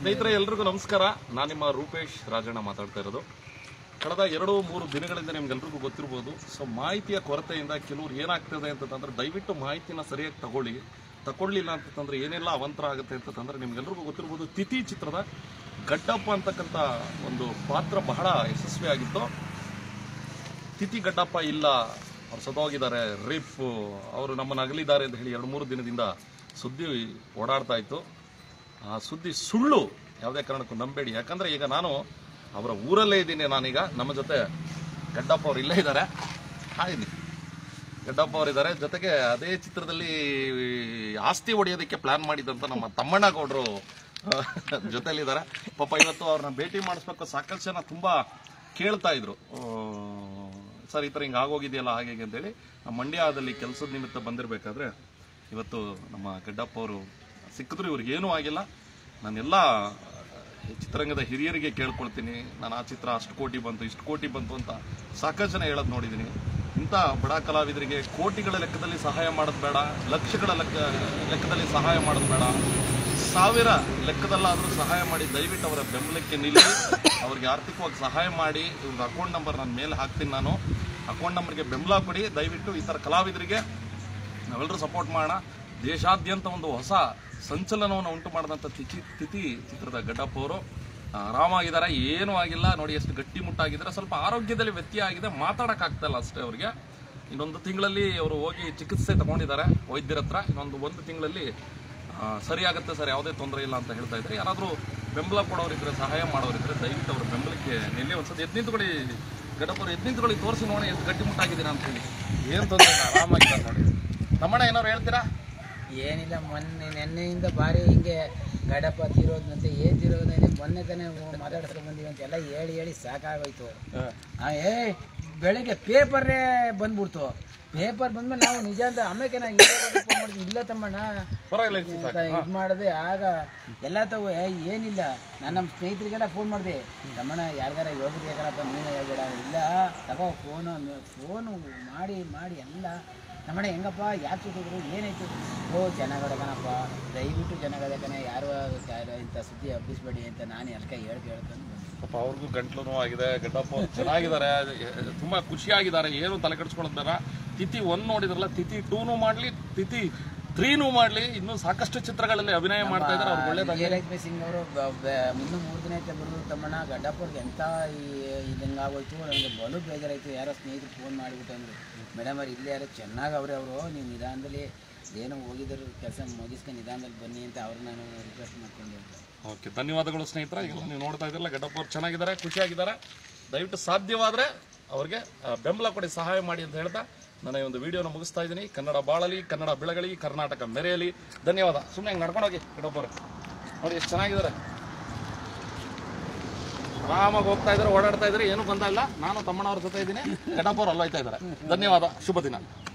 ಸ್ನೇಹಿತರೆ ಎಲ್ರಿಗೂ ನಮಸ್ಕಾರ ನಾನು ನಿಮ್ಮ ರೂಪೇಶ್ ರಾಜಣ್ಣ ಮಾತಾಡ್ತಾ ಇರೋದು ಕಳೆದ ಎರಡು ಮೂರು ದಿನಗಳಿಂದ ನಿಮ್ಗೆಲ್ರಿಗೂ ಗೊತ್ತಿರ್ಬೋದು ಸೊ ಮಾಹಿತಿಯ ಕೊರತೆಯಿಂದ ಕೆಲವ್ರು ಏನಾಗ್ತದೆ ಅಂತಂದ್ರೆ ದಯವಿಟ್ಟು ಮಾಹಿತಿನ ಸರಿಯಾಗಿ ತಗೊಳ್ಳಿ ತಗೊಳ್ಳಿಲ್ಲ ಅಂತಂದ್ರೆ ಏನೆಲ್ಲ ಅವಂತರ ಆಗುತ್ತೆ ಅಂತಂದ್ರೆ ನಿಮ್ಗೆಲ್ರಿಗೂ ಗೊತ್ತಿರ್ಬೋದು ತಿಥಿ ಚಿತ್ರದ ಗಡ್ಡಪ್ಪ ಅಂತಕ್ಕಂಥ ಒಂದು ಪಾತ್ರ ಬಹಳ ಯಶಸ್ವಿಯಾಗಿತ್ತು ತಿಥಿ ಗಡ್ಡಪ್ಪ ಇಲ್ಲ ಅವ್ರು ಸತ್ತೋಗಿದ್ದಾರೆ ರೇಪ್ ಅವರು ನಮ್ಮನ್ನು ಅಗಲಿದ್ದಾರೆ ಅಂತ ಹೇಳಿ ಎರಡು ಮೂರು ದಿನದಿಂದ ಸುದ್ದಿ ಓಡಾಡ್ತಾ ಇತ್ತು ಆ ಸುದ್ದಿ ಸುಳ್ಳು ಯಾವುದೇ ಕಾರಣಕ್ಕೂ ನಂಬೇಡಿ ಯಾಕಂದ್ರೆ ಈಗ ನಾನು ಅವರ ಊರಲ್ಲೇ ಇದ್ದೀನಿ ನಾನೀಗ ನಮ್ಮ ಜೊತೆ ಗಡ್ಡಪ್ಪ ಅವ್ರು ಇಲ್ಲೇ ಇದ್ದಾರೆ ಹಾಯಿನಿ ಗಡ್ಡಪ್ಪ ಅವರಿದ್ದಾರೆ ಜೊತೆಗೆ ಅದೇ ಚಿತ್ರದಲ್ಲಿ ಆಸ್ತಿ ಹೊಡೆಯೋದಕ್ಕೆ ಪ್ಲಾನ್ ಮಾಡಿದಂತ ನಮ್ಮ ತಮ್ಮಣ್ಣ ಗೌಡ್ರು ಜೊತೆಲಿದ್ದಾರೆ ಪಾಪ ಇವತ್ತು ಅವ್ರನ್ನ ಭೇಟಿ ಮಾಡಿಸ್ಬೇಕು ಸಾಕಷ್ಟು ಜನ ತುಂಬಾ ಕೇಳ್ತಾ ಇದ್ರು ಆ, ಸರ್ ಈ ಥರ ಹಿಂಗೆ ಆಗೋಗಿದೆಯಲ್ಲ ಹಾಗೆ ಹೀಗೆ ಅಂತೇಳಿ ನಮ್ಮ ಮಂಡ್ಯದಲ್ಲಿ ಕೆಲಸದ ನಿಮಿತ್ತ ಬಂದಿರಬೇಕಾದ್ರೆ ಇವತ್ತು ನಮ್ಮ ಗಡ್ಡಪ್ಪ ಅವರು ಸಿಕ್ಕಿದ್ರು ಇವ್ರಿಗೆ ಏನೂ ಆಗಿಲ್ಲ ನಾನೆಲ್ಲ ಚಿತ್ರರಂಗದ ಹಿರಿಯರಿಗೆ ಕೇಳ್ಕೊಳ್ತೀನಿ ನಾನು ಆ ಚಿತ್ರ ಅಷ್ಟು ಕೋಟಿ ಬಂತು ಇಷ್ಟು ಕೋಟಿ ಬಂತು ಅಂತ ಸಾಕಷ್ಟು ಜನ ಹೇಳೋದು ನೋಡಿದ್ದೀನಿ ಇಂಥ ಬಡ ಕಲಾವಿದರಿಗೆ ಕೋಟಿಗಳ ಲೆಕ್ಕದಲ್ಲಿ ಸಹಾಯ ಮಾಡೋದು ಬೇಡ ಲಕ್ಷಗಳ ಲೆಕ್ಕ ಲೆಕ್ಕದಲ್ಲಿ ಸಹಾಯ ಮಾಡೋದು ಬೇಡ ಸಾವಿರ ಲೆಕ್ಕದಲ್ಲಾದರೂ ಸಹಾಯ ಮಾಡಿ ದಯವಿಟ್ಟು ಅವರ ಬೆಂಬಲಕ್ಕೆ ನಿಲ್ಲಿ ಅವ್ರಿಗೆ ಆರ್ಥಿಕವಾಗಿ ಸಹಾಯ ಮಾಡಿ ಇವ್ರ ಅಕೌಂಟ್ ನಂಬರ್ ನಾನು ಮೇಲೆ ಹಾಕ್ತೀನಿ ನಾನು ಅಕೌಂಟ್ ನಂಬರ್ಗೆ ಬೆಂಬಲ ಕೊಡಿ ದಯವಿಟ್ಟು ಈ ಥರ ಕಲಾವಿದರಿಗೆ ನಾವೆಲ್ಲರೂ ಸಪೋರ್ಟ್ ಮಾಡೋಣ ದೇಶಾದ್ಯಂತ ಒಂದು ಹೊಸ ಸಂಚಲನವನ್ನು ಉಂಟು ಮಾಡಿದಂಥ ತಿಥಿ ತಿಥಿ ಚಿತ್ರದ ಗಡ್ಡಪ್ಪ ಅವರು ಆರಾಮಾಗಿದ್ದಾರೆ ಏನೂ ಆಗಿಲ್ಲ ನೋಡಿ ಎಷ್ಟು ಗಟ್ಟಿ ಮುಟ್ಟಾಗಿದ್ದಾರೆ ಸ್ವಲ್ಪ ಆರೋಗ್ಯದಲ್ಲಿ ವ್ಯತ್ಯಯ ಆಗಿದೆ ಮಾತಾಡೋಕ್ಕಾಗ್ತಾ ಇಲ್ಲ ಅಷ್ಟೇ ಅವರಿಗೆ ಇನ್ನೊಂದು ತಿಂಗಳಲ್ಲಿ ಅವರು ಹೋಗಿ ಚಿಕಿತ್ಸೆ ತಗೊಂಡಿದ್ದಾರೆ ವೈದ್ಯರ ಹತ್ರ ಇನ್ನೊಂದು ಒಂದು ತಿಂಗಳಲ್ಲಿ ಆ, ಸರಿ ಆಗುತ್ತೆ ಸರ್ ಯಾವುದೇ ತೊಂದರೆ ಇಲ್ಲ ಅಂತ ಹೇಳ್ತಾ ಇದ್ದಾರೆ ಯಾರಾದರೂ ಬೆಂಬಲ ಕೊಡೋರಿದ್ರೆ ಸಹಾಯ ಮಾಡೋರಿದ್ರೆ ದಯವಿಟ್ಟು ಅವ್ರ ಬೆಂಬಲಕ್ಕೆ ನಿನ್ನೆ ಒಂದ್ಸತಿ ಎದ್ದು ನಿಂತ್ಕೊಳ್ಳಿ ಗಡಪರು ಎದ್ದು ನಿಂತ್ಕೊಳ್ಳಿ ತೋರಿಸಿ ನೋಡಿ ಎಷ್ಟು ಗಟ್ಟಿ ಮುಟ್ಟಾಗಿದ್ದೀರಾ ಅಂತ ಹೇಳಿ ಏನು ತೊಂದರೆ ಇಲ್ಲ ಆರಾಮಾಗಿದ್ದಾರೆ ನೋಡಿ ನಮ್ಮಣ್ಣ ಏನಾದ್ರು ಹೇಳ್ತೀರಾ ಏನಿಲ್ಲ ಮೊನ್ನೆ ನೆನ್ನೆಯಿಂದ ಭಾರಿ ಹಿಂಗೆ ಗಡಪ ತಿರೋದಂತೆ ಏನ್ ತಿರೋದಂತೆ ಮೊನ್ನೆ ತಾನೇ ಮಾತಾಡ್ಸ್ಕೊಂಡ್ ಬಂದೀವಿ ಅಂತ ಎಲ್ಲ ಹೇಳಿ ಹೇಳಿ ಸಾಕಾಗೋಯ್ತು ಆ, ಏ ಬೆಳಿಗ್ಗೆ ಪೇಪರೇ ಬಂದ್ಬಿಡ್ತು ಪೇಪರ್ ಬಂದ್ಮೇಲೆ ನಾವು ನಿಜ ಅಂತ ಆಮೇಲೆ ನಾವು ಫೋನ್ ಮಾಡಿದ್ವಿ ಇಲ್ಲ ತಮ್ಮಣ್ಣ ಪರವಾಗಿಲ್ಲ ಇರ್ಲಿ ಅಂತ ಇದು ಮಾಡಿದೆ ಆಗ ಎಲ್ಲ ತಗೋ ಏ ಏನಿಲ್ಲ ನಾನು ನಮ್ಮ ಸ್ನೇಹಿತರಿಗೆಲ್ಲ ಫೋನ್ ಮಾಡಿದೆ ತಮ್ಮಣ್ಣ ಯಾರಿಗಾರ ಯೋಗ್ಯತೆ ಕಣಪ್ಪ ನೀನು ಹೇಳ್ಬೇಡ ಇಲ್ಲ ತಗೋ ಫೋನು ಫೋನು ಮಾಡಿ ಮಾಡಿ ಎಲ್ಲ ನಮ್ಮಣ್ಣ ಹೆಂಗಪ್ಪ ಯಾಕೆ ಸುತ್ತಿದ್ರು ಏನಾಯ್ತು ಓ ಚೆನ್ನಾಗದೆ ಕಣಪ್ಪ ದಯವಿಟ್ಟು ಚೆನ್ನಾಗದೆ ಕಣ ಯಾರು ಯಾರು ಇಂಥ ಸುದ್ದಿ ಹಬ್ಬಿಸ್ಬೇಡಿ ಅಂತ ನಾನು ಅಷ್ಟೇ ಹೇಳ್ಕೆ ಹೇಳ್ಕೊಂಡು ಬಂದೆ. ಪಾಪ ಅವ್ರಿಗೂ ಗಂಟ್ಲು ನೋವಾಗಿದೆ ಗಡ್ಡಪ್ಪ ಅವ್ರು ಚೆನ್ನಾಗಿದ್ದಾರೆ ತುಂಬಾ ಖುಷಿಯಾಗಿದ್ದಾರೆ ಏನು ತಲೆ ಕೆಡಿಸ್ಕೊಳ್ಳೋದು ಬೇಡ ತಿಥಿ ಒನ್ ನೋಡಿದ್ರಲ್ಲ ತಿಥಿ ಟೂನು ಮಾಡ್ಲಿ ತಿಥಿ ತ್ರೀನೂ ಮಾಡ್ಲಿ ಇನ್ನೂ ಸಾಕಷ್ಟು ಚಿತ್ರಗಳಲ್ಲಿ ಅಭಿನಯ ಮಾಡ್ತಾ ಇದ್ದಾರೆ ಅವ್ರಿಗೆ ಒಳ್ಳೇದಾಗಿ ವಿಜಯಲಕ್ಷ್ಮಿ ಸಿಂಗ್ ಅವರು ಇನ್ನೂ ಮೂರು ದಿನ ಐತೆ ಬಿಡು ತಮ್ಮಣ್ಣ ಗಡ್ಡಪ್ಪವ್ರಿಗೆ ಎಂಥ ಇದಂಗೆ ಆಗೋಯ್ತು ನನಗೆ ಬಲು ಬೇಜಾರಾಯ್ತು ಯಾರೋ ಸ್ನೇಹಿತರು ಫೋನ್ ಮಾಡಿಬಿಟ್ಟು ಅಂದರು ಮೇಡಮ್ ಅವ್ರು ಇಲ್ಲೇ ಯಾರೋ ಚೆನ್ನಾಗಿ ಅವ್ರೆ ಅವರು ನೀವು ನಿಧಾನದಲ್ಲಿ ಏನೋ ಹೋಗಿದ್ರು ಕೆಲಸ ಮುಗಿಸ್ಕೊಂಡು ನಿಧಾನದಲ್ಲಿ ಬನ್ನಿ ಅಂತ ಅವ್ರು ನಾನು ರಿಕ್ವೆಸ್ಟ್ ಮಾಡ್ಕೊಂಡೆ ಓಕೆ ಧನ್ಯವಾದಗಳು ಸ್ನೇಹಿತರೆ ಈಗ ನೀವು ನೋಡ್ತಾ ಇದ್ರಲ್ಲ ಗಡ್ಡಪ್ಪ ಅವ್ರು ಚೆನ್ನಾಗಿದ್ದಾರೆ ಖುಷಿಯಾಗಿದ್ದಾರೆ ದಯವಿಟ್ಟು ಸಾಧ್ಯವಾದ್ರೆ ಅವ್ರಿಗೆ ಆ, ಬೆಂಬಲ ಕೊಡಿ ಸಹಾಯ ಮಾಡಿ ಅಂತ ಹೇಳ್ತಾ ನನ್ನ ಈ ಒಂದು ವಿಡಿಯೋನ ಮುಗಿಸ್ತಾ ಇದ್ದೀನಿ ಕನ್ನಡ ಬಾಳಲಿ ಕನ್ನಡ ಬೆಳಗಲಿ ಕರ್ನಾಟಕ ಮೆರೆಯಲಿ ಧನ್ಯವಾದ ಸುಮ್ಮನೆ ಹಿಂಗೆ ನಡ್ಕೊಂಡು ಹೋಗಿ ಗಡ್ಡಪ್ಪ ಅವ್ರೆ ನೋಡಿ ಎಷ್ಟು ಚೆನ್ನಾಗಿದ್ದಾರೆ ಆರಾಮಾಗಿ ಹೋಗ್ತಾ ಇದ್ದಾರೆ ಓಡಾಡ್ತಾ ಇದ್ದಾರೆ ಏನು ಬಂದಲ್ಲ ನಾನು ತಮ್ಮಣ್ಣವ್ರ ಜೊತೆ ಇದ್ದೀನಿ ಗಡ್ಡಪ್ಪ ಅವ್ರು ಅಲ್ಲೋಯ್ತಾ ಇದ್ದಾರೆ ಧನ್ಯವಾದ ಶುಭ ದಿನ